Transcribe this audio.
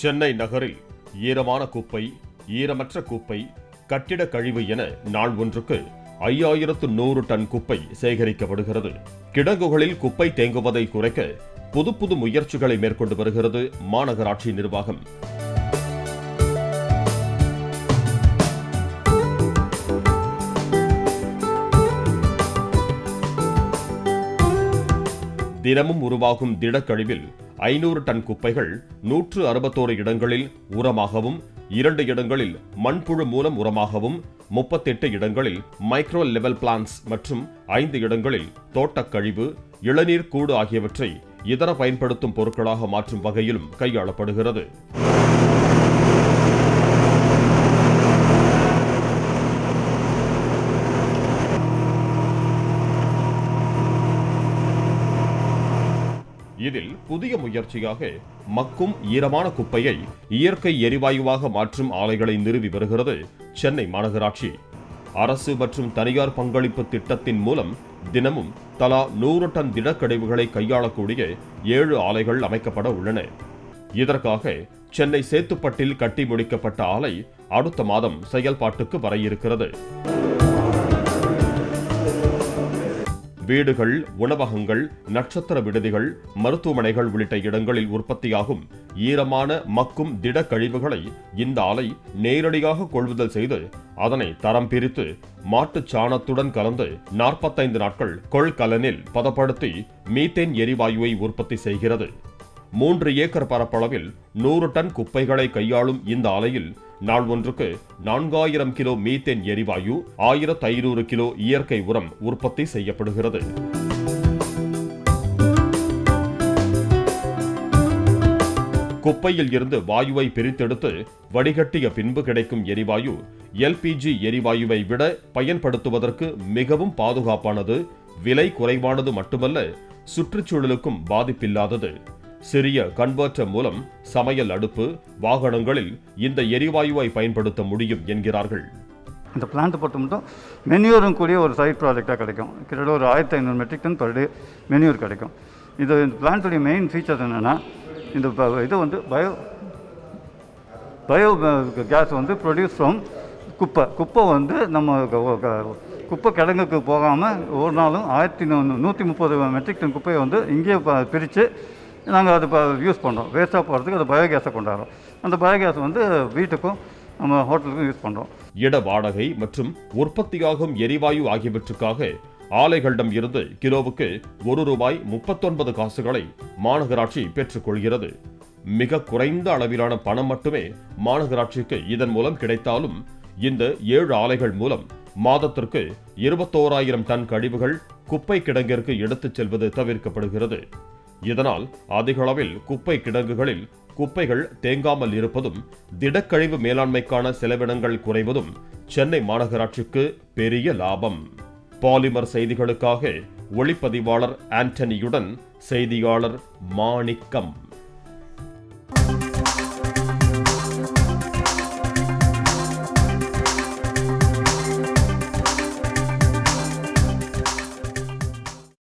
சென்னை நகரில் ஈரமான குப்பை ஈரமற்ற குப்பை கட்டிட கழிவு என நாள் ஒன்றுக்கு ஐயாயிரத்து நூறு டன் குப்பை சேகரிக்கப்படுகிறது கிடங்குகளில் குப்பை தேங்குவதை குறைக்க புது புது முயற்சிகளை மேற்கொண்டு வருகிறது மாநகராட்சி நிர்வாகம் தினமும் உருவாகும் திடக்கழிவில் ஐநூறு டன் குப்பைகள் நூற்று அறுபத்தோரு இடங்களில் உரமாகவும் இரண்டு இடங்களில் மண்புழு மூலம் உரமாகவும் முப்பத்தெட்டு இடங்களில் மைக்ரோ லெவல் பிளான்ஸ் மற்றும் ஐந்து இடங்களில் தோட்டக் கழிவு இளநீர் கூடு ஆகியவற்றை இதர பயன்படுத்தும் பொருட்களாக மாற்றும் வகையிலும் கையாளப்படுகிறது இதில் புதிய முயற்சியாக மக்கும் ஈரமான குப்பையை இயற்கை எரிவாயுவாக மாற்றும் ஆலைகளை நிறுவி வருகிறது சென்னை மாநகராட்சி அரசு மற்றும் தனியார் பங்களிப்பு திட்டத்தின் மூலம் தினமும் தலா நூறு டன் திடக்கழிவுகளை கையாளக்கூடிய ஏழு ஆலைகள் அமைக்கப்பட உள்ளன இதற்காக சென்னை சேத்துப்பட்டில் கட்டி முடிக்கப்பட்ட ஆலை அடுத்த மாதம் செயல்பாட்டுக்கு வர இருக்கிறது வீடுகள் உணவகங்கள் நட்சத்திர விடுதிகள் மருத்துவமனைகள் உள்ளிட்ட இடங்களில் உற்பத்தியாகும் ஈரமான மக்கும் திட கழிவுகளை இந்த ஆலை நேரடியாக கொள்முதல் செய்து அதனை தரம் பிரித்து மாட்டுச் சாணத்துடன் கலந்து நாற்பத்தைந்து நாட்கள் கொள்கலனில் பதப்படுத்தி மீத்தேன் எரிவாயுவை உற்பத்தி செய்கிறது மூன்று ஏக்கர் பரப்பளவில் நூறு டன் குப்பைகளை கையாளும் இந்த ஆலையில் நாள் ஒன்றுக்கு நான்காயிரம் கிலோ மீத்தேன் எரிவாயு ஆயிரத்து ஐநூறு கிலோ இயற்கை உரம் உற்பத்தி செய்யப்படுகிறது குப்பையில் இருந்து வாயுவை பிரித்தெடுத்து வடிகட்டிய பின்பு கிடைக்கும் எரிவாயு எல்பிஜி எரிவாயுவை விட பயன்படுத்துவதற்கு மிகவும் பாதுகாப்பானது விலை குறைவானது மட்டுமல்ல சுற்றுச்சூழலுக்கும் பாதிப்பில்லாதது சிறிய கன்வெர்ட்டர் மூலம் சமையல் அடுப்பு வாகனங்களில் இந்த எரிவாயுவை பயன்படுத்த முடியும் என்கிறார்கள் இந்த பிளான்ட் பொறுத்த மட்டும் மென்யூரும் கூடிய ஒரு சைட் ப்ராஜெக்டாக கிடைக்கும் கிட்டத்தட்ட ஒரு ஆயிரத்தி ஐநூறு metric ton per day manure கிடைக்கும் இது இந்த பிளான்ட்டுடைய மெயின் ஃபீச்சர்ஸ் என்னென்னா இந்த ப- இது வந்து பயோ பயோ கேஸ் வந்து ப்ரொடியூஸ் ஃப்ரம் குப்பை குப்பை வந்து நம்ம க- க- குப்பை கிடங்குக்கு போகாமல் ஒரு நாளும் ஆயிரத்தி நூ- நூற்றி முப்பது மெட்ரிக் டன் குப்பையை வந்து இங்கேயே ப- பிரித்து நாங்கள் அதை யூஸ் பண்ணுறோம் வேஸ்ட்டாக போகிறதுக்கு அது பயோகேஸை கொண்டாடுறோம் அந்த பயோகேஸ் வந்து வீட்டுக்கும் நம்ம ஹோட்டலுக்கும் யூஸ் பண்ணுறோம் இட வாடகை மற்றும் உற்பத்தியாகும் எரிவாயு ஆகியவற்றுக்காக ஆலைகளிடம் இருந்து கிலோவுக்கு ஒரு ரூபாய் முப்பத்தொன்பது காசுகளை மாநகராட்சி பெற்றுக்கொள்கிறது மிக குறைந்த அளவிலான பணம் மட்டுமே மாநகராட்சிக்கு இதன் மூலம் கிடைத்தாலும் இந்த ஏழு ஆலைகள் மூலம் மாதத்திற்கு இருபத்தோராயிரம் டன் கழிவுகள் குப்பை கிடங்கிற்கு எடுத்துச் செல்வது தவிர்க்கப்படுகிறது இதனால் அதிகளவில் குப்பை கிடங்குகளில் குப்பைகள் தேங்காமல் இருப்பதும் திடக்கழிவு மேலாண்மைக்கான செலவினங்கள் குறைவதும் சென்னை மாநகராட்சிக்கு பெரிய லாபம் பாலிமர் செய்திகளுக்காக ஒளிப்பதிவாளர் ஆண்டனியுடன் செய்தியாளர் மாணிக்கம்